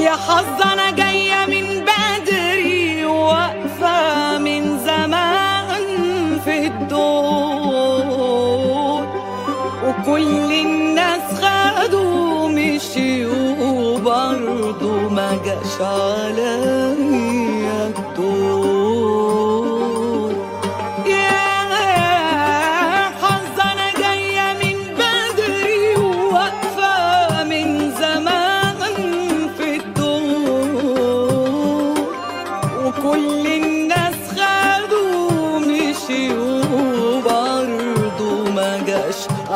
يا حظ انا جاية من بدري واقفة من زمان في الدور وكل الناس خدوا مشيوا وبرضه ما جاش عليا الدور يا حظ انا جاية من بدري واقفة من زمان في الدور وكل الناس خدوا مشيوا وبرضه ما جاش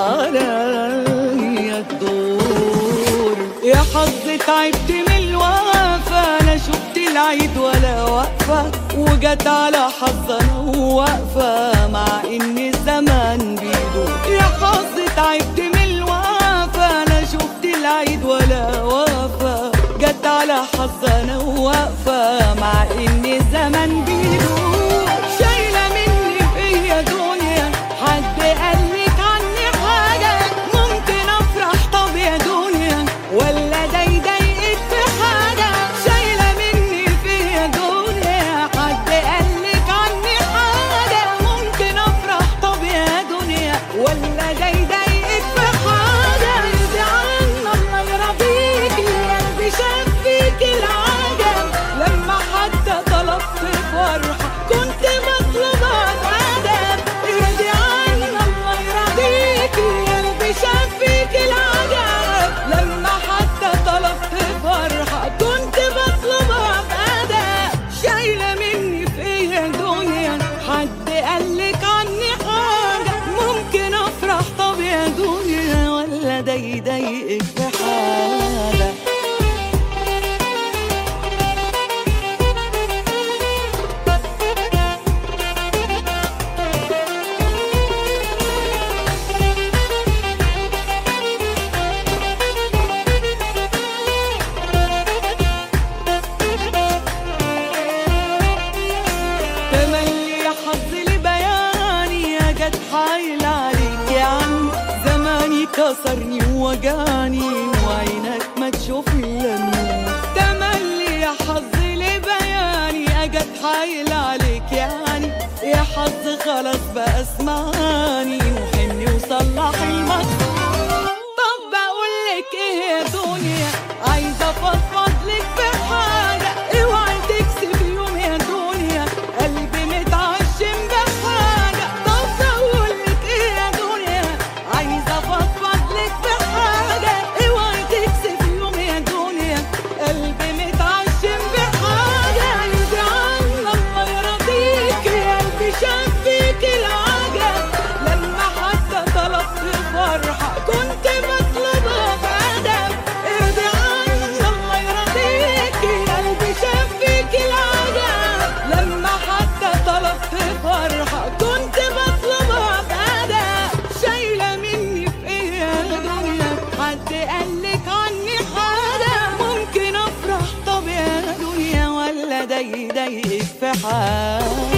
عليا الدور يا حظ تعبت من الوقفة انا شفت العيد ولا واقفة وجت على حظ انا واقفة مع ان الزمان بيدور يا حظ تعبت من الوقفة انا شفت العيد ولا واقفة جت على حظ انا واقفة مع ان الزمان بيدور شايلة مني فيا دنيا حد قالك عني حاجة ممكن افرح طب يا دنيا ولا ده يضايقك في حاجة شايلة مني فيا دنيا حد قالك عني حاجة ممكن افرح طب يا دنيا ولا ده يضايقك في حاجة يرضي عنا الله يرضيك قلبي شاف فيك العجب لما حتى طلبت فرحة كنت مطلوبة أدب يرضي عنا الله يرضيك قلبي شاف فيك العجب لما حتى طلبت فرحة كنت بطلبها بأدب شايلة مني فيا دنيا حد قالك عني حاجة ممكن أفرح طب يا دنيا ولا ده يضايقك في حاجة تملي يا حظ لبياني يا جت حايل عليك يا عم زماني كسرني ووجعني وعينك ما تشوف الا النور تملي يا حظ لبياني يا جت حايل عليك يعني يا حظ خلاص بقى اسمعني وحني وصلح المقصود طب بقولك ايه يا دنيا عايزه افضفض لك بحاجه اوعي تكسب يوم يا دنيا قلبي متعشم بحاجه طب بقولك ايه يا دنيا عايزه افضفض لك بحاجه اوعي تكسب يوم يا دنيا قلبي متعشم بحاجه يرضي عنا الله يرضيك قلبي شاف فيك العجب لما حتى طلبت فرحة كنت بطلبها بأدب ارضي عنا الله يرضيك قلبي شاف فيك العجب لما حتى طلبت فرحة كنت بطلبها بأدب شايلة مني في ايه يا دنيا حد قالك عني حاجة ممكن افرح طب يا دنيا ولا ده يضايقك في حاجة